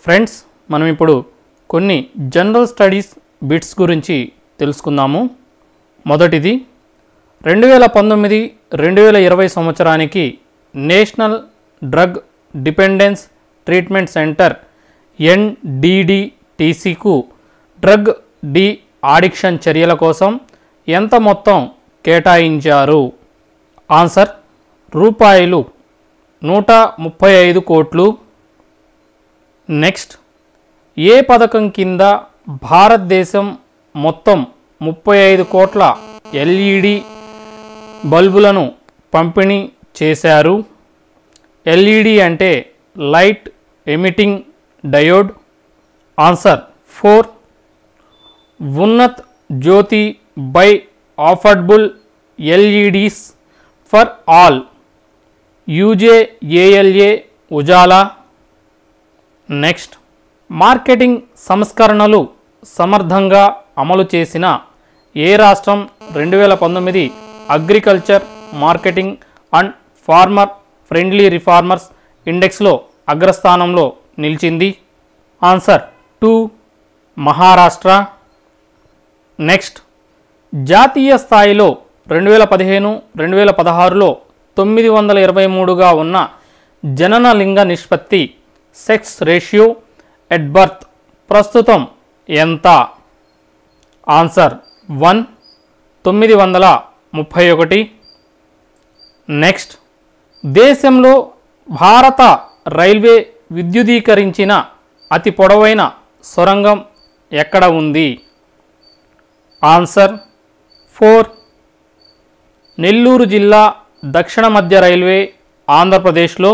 friends మనం ఇప్పుడు కొన్ని జనరల్ స్టడీస్ బిట్స్ గురించి తెలుసుకుందాము మొదటిది రెండు వేల పంతొమ్మిది రెండు వేల ఇరవై సంవత్సరానికి national drug dependence treatment centre ఎన్డిడిటీసీకు డ్రగ్ డి ఆడిక్షన్ చర్యల కోసం ఎంత మొత్తం కేటాయించారు ఆన్సర్ రూపాయలు నూట ముప్పై ఐదు కోట్లు నెక్స్ట్ ఏ పథకం కింద భారతదేశం మొత్తం ముప్పై ఐదు కోట్ల ఎల్ఈడి బల్బులను పంపిణీ చేశారు ఎల్ఈడి అంటే light emitting diode answer four Unnat Jyoti by affordable LEDs for all U J A L A Ujala next marketing సంస్కరణలు సమర్థంగా అమలు చేసిన ఏ రాష్ట్రం రెండు వేల పంతొమ్మిది agriculture marketing and farmer friendly reformers ఇండెక్స్లో అగ్రస్థానంలో నిలిచింది ఆన్సర్ టూ మహారాష్ట్ర నెక్స్ట్ జాతీయ స్థాయిలో రెండు వేల పదిహేను రెండు వేల పదహారులో తొమ్మిది వందల ఇరవై మూడుగా ఉన్న జనన లింగ నిష్పత్తి సెక్స్ రేషియో ఎట్ బర్త్ ప్రస్తుతం ఎంత ఆన్సర్ వన్ తొమ్మిది వందల ముప్పై ఒకటి నెక్స్ట్ దేశంలో భారత రైల్వే విద్యుదీకరించిన అతి పొడవైన సొరంగం ఎక్కడ ఉంది ఆన్సర్ ఫోర్ నెల్లూరు జిల్లా దక్షిణ మధ్య రైల్వే ఆంధ్రప్రదేశ్లో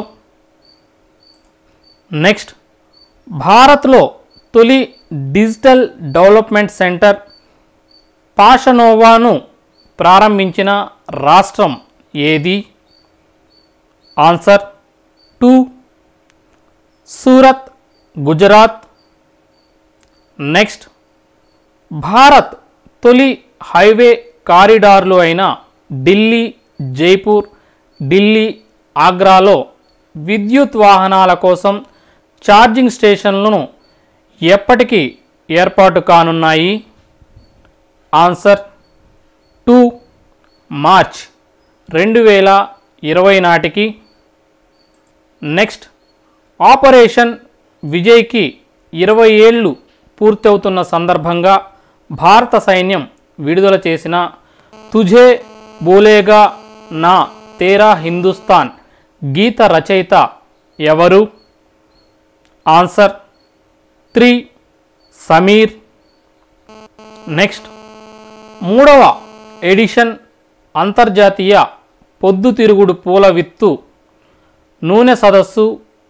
నెక్స్ట్ భారత్లో తొలి డిజిటల్ డెవలప్మెంట్ సెంటర్ పాషనోవాను ప్రారంభించిన రాష్ట్రం ఏది answer two Surat Gujarat next Bharat తొలి హైవే కారిడార్లు అయిన ఢిల్లీ జైపూర్ ఢిల్లీ ఆగ్రాలో విద్యుత్ వాహనాల కోసం ఛార్జింగ్ స్టేషన్లను ఎప్పటికి ఏర్పాటు కానున్నాయి ఆన్సర్ టూ మార్చ్ రెండు వేల ఇరవై నాటికి నెక్స్ట్ ఆపరేషన్ విజయ్కి ఇరవై ఏళ్ళు పూర్తవుతున్న సందర్భంగా భారత సైన్యం విడుదల చేసిన తుఝే బోలేగా నా తేరా హిందుస్థాన్ గీత రచయిత ఎవరు ఆన్సర్ త్రీ సమీర్ నెక్స్ట్ మూడవ ఎడిషన్ అంతర్జాతీయ పొద్దుతిరుగుడు పూల విత్తు నూనె సదస్సు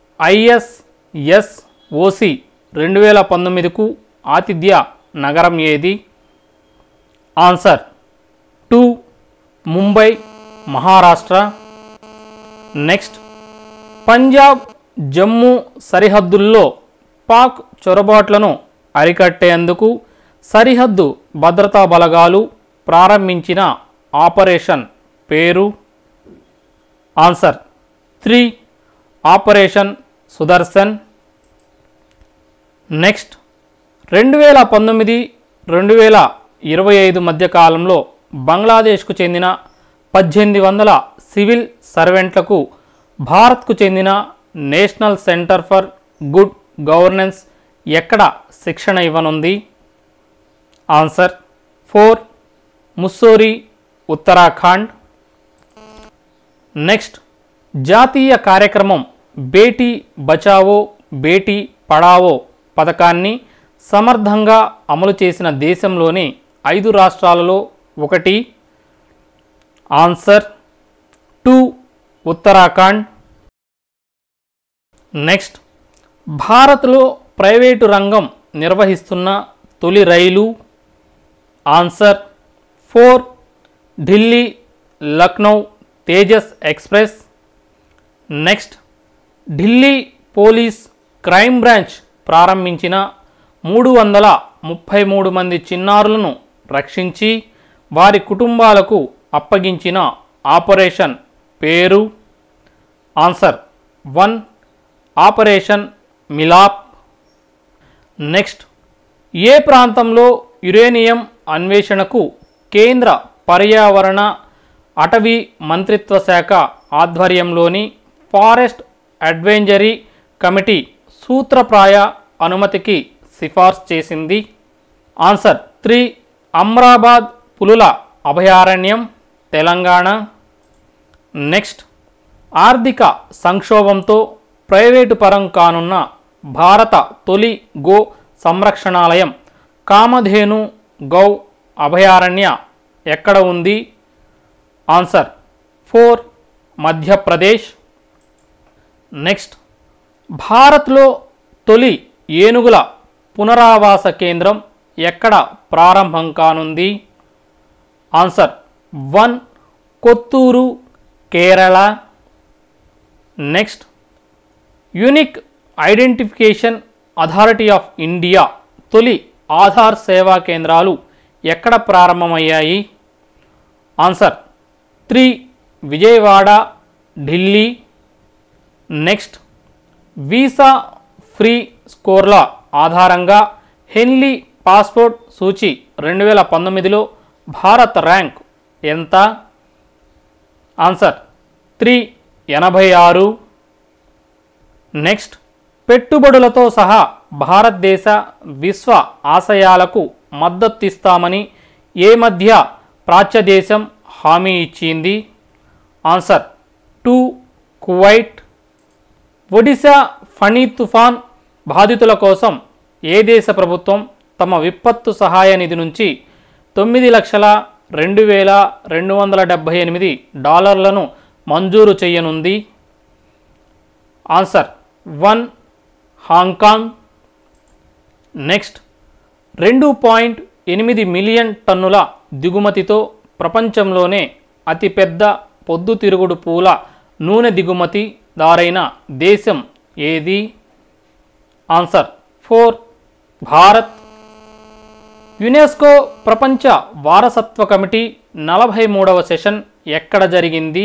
ఐఎస్ఎస్ఓసి రెండు వేల పంతొమ్మిదికు ఆతిథ్య నగరం ఏది answer two Mumbai Maharashtra next Punjab Jammu సరిహద్దుల్లో పాక్ చొరబాట్లను అరికట్టేందుకు సరిహద్దు భద్రతా బలగాలు ప్రారంభించిన ఆపరేషన్ పేరు answer three operation Sudarshan next రెండు వేల పంతొమ్మిది రెండు వేల ఇరవై ఐదు మధ్య కాలంలో బంగ్లాదేశ్కు చెందిన పద్దెనిమిది వందల సివిల్ సర్వెంట్లకు భారత్కు చెందిన national centre for good governance ఎక్కడ శిక్షణ ఇవ్వనుంది answer four Mussoorie Uttarakhand next జాతీయ కార్యక్రమం బేటీ బచావో బేటీ పడావో పథకాన్ని సమర్థంగా అమలు చేసిన దేశంలోని ఐదు రాష్ట్రాలలో ఒకటి ఆన్సర్ టూ ఉత్తరాఖండ్ నెక్స్ట్ భారత్లో ప్రైవేటు రంగం నిర్వహిస్తున్న తొలి రైలు answer four Delhi Lucknow Tejas express next Delhi police crime branch ప్రారంభించిన మూడు వందల ముప్పై మూడు మంది చిన్నారులను రక్షించి వారి కుటుంబాలకు అప్పగించిన ఆపరేషన్ పేరు answer one operation Milap next ఏ ప్రాంతంలో యురేనియం అన్వేషణకు కేంద్ర పర్యావరణ అటవీ మంత్రిత్వ శాఖ ఆధ్వర్యంలోని ఫారెస్ట్ అడ్వెంజరీ కమిటీ సూత్రప్రాయ అనుమతికి సిఫార్సు చేసింది ఆన్సర్ త్రీ అమ్రాబాద్ పులుల అభయారణ్యం తెలంగాణ నెక్స్ట్ ఆర్థిక సంక్షోభంతో ప్రైవేటు పరం కానున్న భారత తొలి గో సంరక్షణాలయం కామధేను గౌ అభయారణ్య ఎక్కడ ఉంది ఆన్సర్ ఫోర్ మధ్యప్రదేశ్ నెక్స్ట్ భారత్లో తొలి ఏనుగుల పునరావాస కేంద్రం ఎక్కడ ప్రారంభం కానుంది answer one Kothuru Kerala next unique identification authority of India తొలి ఆధార్ సేవా కేంద్రాలు ఎక్కడ ప్రారంభమయ్యాయి answer three Vijayawada Delhi next visa free స్కోర్ల ఆధారంగా హెన్లీ పాస్పోర్ట్ సూచి రెండు వేల పంతొమ్మిదిలో భారత్ ర్యాంక్ ఎంత ఆన్సర్ త్రీ ఎనభై ఆరు నెక్స్ట్ పెట్టుబడులతో సహా భారతదేశ విశ్వ ఆశయాలకు మద్దతిస్తామని ఏ మధ్య ప్రాచ్యదేశం హామీ ఇచ్చింది answer two Kuwait Odisha Fani తుఫాన్ బాధితుల కోసం ఏ దేశ ప్రభుత్వం తమ విపత్తు సహాయ నిధి నుంచి తొమ్మిది లక్షల రెండు వేల రెండు వందల డెబ్భై ఎనిమిది డాలర్లను మంజూరు చేయనుంది ఆన్సర్ వన్ హాంకాంగ్ నెక్స్ట్ రెండు పాయింట్ ఎనిమిది మిలియన్ టన్నుల దిగుమతితో ప్రపంచంలోనే అతిపెద్ద పొద్దుతిరుగుడు పూల నూనె దిగుమతి దారైన దేశం ఏది ఆన్సర్ ఫోర్ భారత్ యునెస్కో ప్రపంచ వారసత్వ కమిటీ నలభై మూడవ సెషన్ ఎక్కడ జరిగింది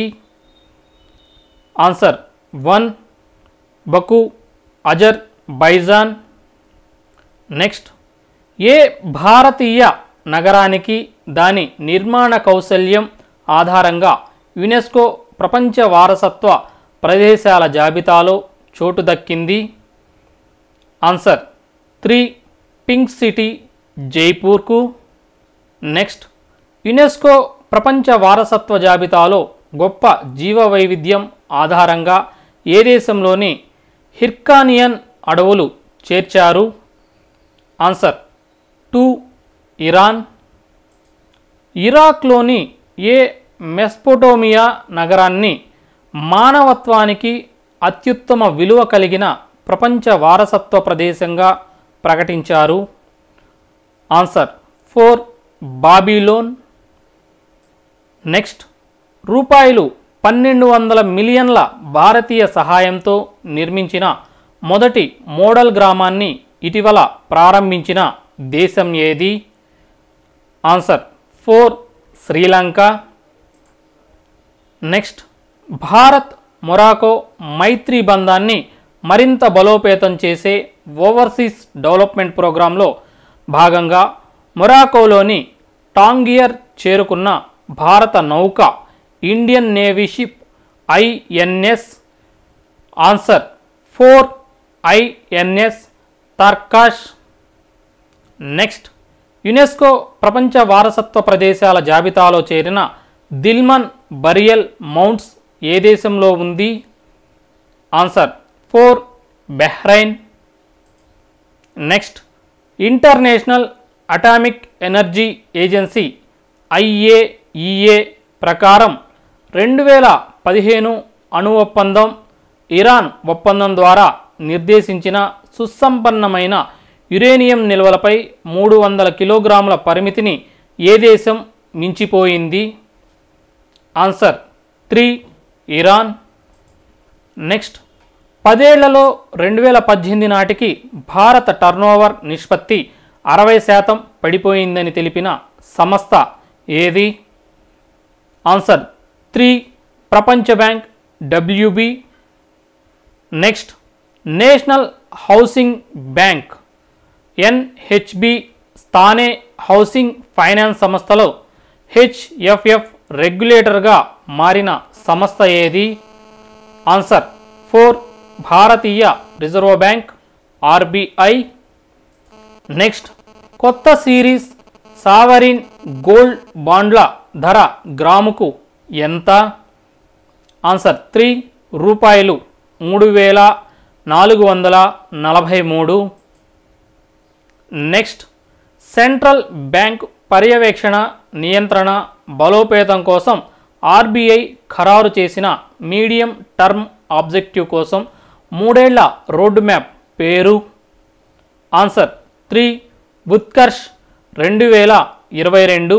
answer one Baku Azerbaijan next ఏ భారతీయ నగరానికి దాని నిర్మాణ కౌశల్యం ఆధారంగా యునెస్కో ప్రపంచ వారసత్వ ప్రదేశాల జాబితాలో చోటు దక్కింది ఆన్సర్ త్రీ పింక్ సిటీ జైపూర్కు నెక్స్ట్ యునెస్కో ప్రపంచ వారసత్వ జాబితాలో గొప్ప జీవ వైవిధ్యం ఆధారంగా ఏ దేశంలోని హిర్కానియన్ అడవులు చేర్చారు ఆన్సర్ టూ ఇరాన్ ఇరాక్లోని ఏ మెస్పోటోమియా నగరాన్ని మానవత్వానికి అత్యుత్తమ విలువ కలిగిన ప్రపంచ వారసత్వ ప్రదేశంగా ప్రకటించారు ఆన్సర్ ఫోర్ బాబిలోన్ నెక్స్ట్ రూపాయలు పన్నెండు వందల మిలియన్ల భారతీయ సహాయంతో నిర్మించిన మొదటి మోడల్ గ్రామాన్ని ఇటీవల ప్రారంభించిన దేశం ఏది answer four Sri Lanka next Bharat Morocco మైత్రి బంధాన్ని మరింత బలోపేతం చేసే ఓవర్సీస్ డెవలప్మెంట్ ప్రోగ్రాంలో భాగంగా మొరాకోలోని టాంగియర్ చేరుకున్న భారత నౌక Indian navy ship INS answer four INS Tarkash next UNESCO ప్రపంచ వారసత్వ ప్రదేశాల జాబితాలో చేరిన దిల్మన్ బరియల్ మౌంట్స్ ఏ దేశంలో ఉంది answer four Bahrain next international atomic energy agency IAEA ప్రకారం రెండు వేల పదిహేను అణు ఒప్పందం ఇరాన్ ఒప్పందం ద్వారా నిర్దేశించిన సుసంపన్నమైన యురేనియం నిల్వలపై మూడు వందల కిలోగ్రాముల పరిమితిని ఏ దేశం మించిపోయింది ఆన్సర్ త్రీ ఇరాన్ నెక్స్ట్ పదేళ్లలో రెండు వేల పద్దెనిమిది నాటికి భారత టర్నోవర్ నిష్పత్తి అరవై శాతం పడిపోయిందని తెలిపిన సంస్థ ఏది ఆన్సర్ త్రీ ప్రపంచ bank WB next national housing bank NHB స్థానే హౌసింగ్ ఫైనాన్స్ సంస్థలో హెచ్ఎఫ్ఎఫ్ రెగ్యులేటర్గా మారిన సంస్థ ఏది ఆన్సర్ ఫోర్ భారతీయ రిజర్వ్ బ్యాంక్ ఆర్బిఐ నెక్స్ట్ కొత్త సిరీస్ సావరిన్ గోల్డ్ బాండ్ల ధర గ్రాముకు ఎంత ఆన్సర్ త్రీ రూపాయలు మూడు వేల నాలుగు వందల నలభై మూడు నెక్స్ట్ సెంట్రల్ బ్యాంక్ పర్యవేక్షణ నియంత్రణ బలోపేతం కోసం ఆర్బీఐ ఖరారు చేసిన మీడియం టర్మ్ ఆబ్జెక్టివ్ కోసం మూడేళ్ల రోడ్ మ్యాప్ పేరు ఆన్సర్ త్రీ ఉత్కర్ష్ రెండు వేల ఇరవై రెండు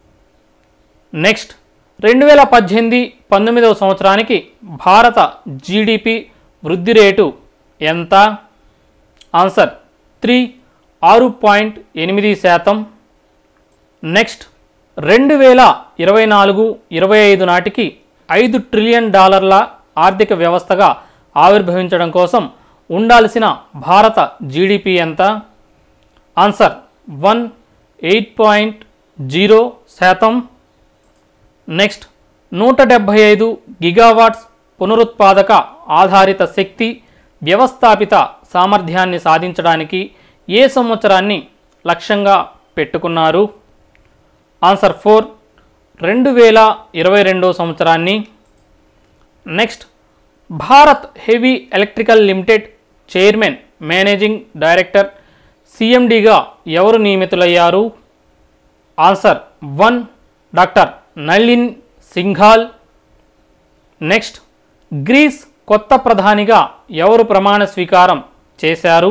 నెక్స్ట్ రెండు వేల పద్దెనిమిది పంతొమ్మిదవ సంవత్సరానికి భారత జీడిపి వృద్ధి రేటు ఎంత ఆన్సర్ త్రీ ఆరు పాయింట్ ఎనిమిది శాతం నెక్స్ట్ రెండు వేల ఇరవై నాలుగు ఇరవై ఐదు నాటికి ఐదు ట్రిలియన్ డాలర్ల ఆర్థిక వ్యవస్థగా ఆవిర్భవించడం కోసం ఉండాల్సిన భారత జీడిపి ఎంత answer one eight point zero శాతం నెక్స్ట్ నూట డెబ్భై ఐదు గిగావాట్స్ పునరుత్పాదక ఆధారిత శక్తి వ్యవస్థాపిత సామర్థ్యాన్ని సాధించడానికి ఏ సంవత్సరాన్ని లక్ష్యంగా పెట్టుకున్నారు ఆన్సర్ ఫోర్ రెండు వేల ఇరవై రెండో సంవత్సరాన్ని next Bharat heavy electrical limited chairman managing director సిఎండిగా ఎవరు నియమితులయ్యారు answer one doctor Nalin Singhal next Greece కొత్త ప్రధానిగా ఎవరు ప్రమాణ స్వీకారం చేశారు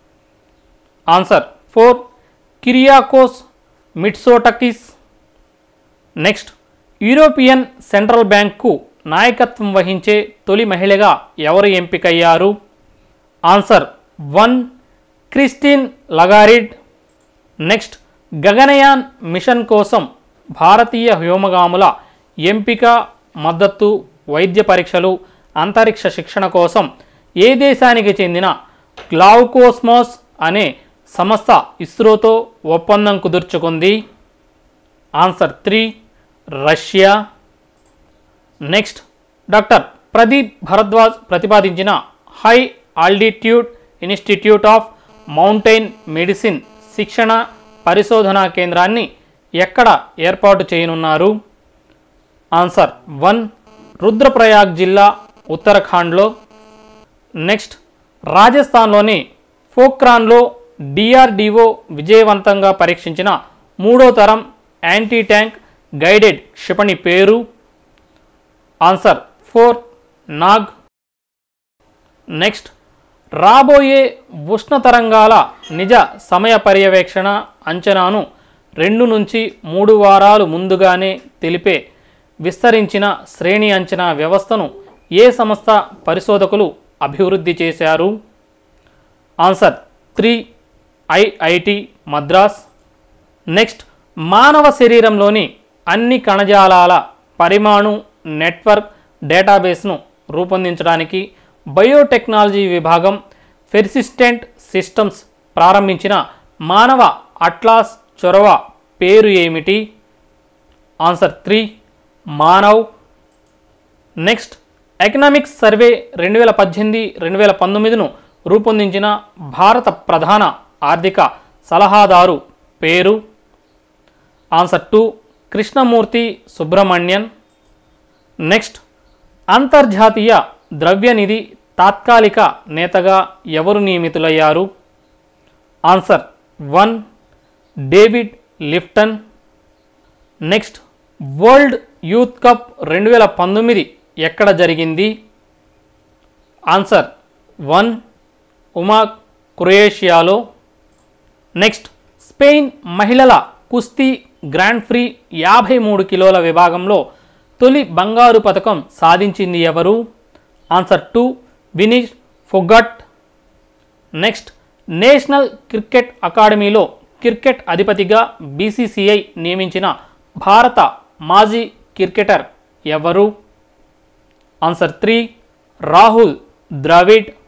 answer four Kyriakos Mitsotakis next European central bank నాయకత్వం వహించే తొలి మహిళగా ఎవరు ఎంపికయ్యారు answer one Christine Lagarde next Gaganyaan mission కోసం భారతీయ వ్యోమగాముల ఎంపిక మద్దతు వైద్య పరీక్షలు అంతరిక్ష శిక్షణ కోసం ఏ దేశానికి చెందిన గ్లావుకోస్మోస్ అనే సంస్థ ఇస్రోతో ఒప్పందం కుదుర్చుకుంది answer three Russia next doctor Pradeep Bhardwaj ప్రతిపాదించిన high altitude institute of mountain medicine శిక్షణ పరిశోధనా కేంద్రాన్ని ఎక్కడ ఏర్పాటు చేయనున్నారు ఆన్సర్ వన్ రుద్రప్రయాగ్ జిల్లా ఉత్తరాఖండ్లో నెక్స్ట్ రాజస్థాన్లోని పోఖ్రాన్లో డిఆర్డిఓ విజయవంతంగా పరీక్షించిన మూడో తరం యాంటీ ట్యాంక్ గైడెడ్ క్షిపణి పేరు ఆన్సర్ ఫోర్ నాగ్ నెక్స్ట్ రాబోయే ఉష్ణ తరంగాల నిజ సమయ పర్యవేక్షణ అంచనాను రెండు నుంచి మూడు వారాలు ముందుగానే తెలిపే విస్తరించిన శ్రేణి అంచనా వ్యవస్థను ఏ సంస్థ పరిశోధకులు అభివృద్ధి చేశారు answer three IIT Madras next మానవ శరీరంలోని అన్ని కణజాలాల పరిమాణు నెట్వర్క్ డేటాబేస్ను రూపొందించడానికి బయోటెక్నాలజీ విభాగం ఫెర్సిస్టెంట్ సిస్టమ్స్ ప్రారంభించిన మానవ అట్లాస్ చొరవ పేరు ఏమిటి answer three Manav next economics survey రెండు వేల పద్దెనిమిది రెండు వేల పంతొమ్మిదిను రూపొందించిన భారత ప్రధాన ఆర్థిక సలహాదారు పేరు answer two Krishnamurthy Subramanian next అంతర్జాతీయ ద్రవ్యనిధి తాత్కాలిక నేతగా ఎవరు నియమితులయ్యారు answer one David Lipton next world youth cup రెండు వేల పంతొమ్మిది ఎక్కడ జరిగింది ఆన్సర్ వన్ ఉమా క్రొయేషియాలో నెక్స్ట్ స్పెయిన్ మహిళల కుస్తీ గ్రాండ్ ప్రీ యాభై మూడు కిలోల విభాగంలో తొలి బంగారు పథకం సాధించింది ఎవరు answer two Vinesh Phogat next national cricket అకాడమీలో క్రికెట్ అధిపతిగా బీసీసీఐ నియమించిన భారత మాజీ క్రికెటర్ ఎవరు ఆన్సర్ త్రీ రాహుల్ ద్రవిడ్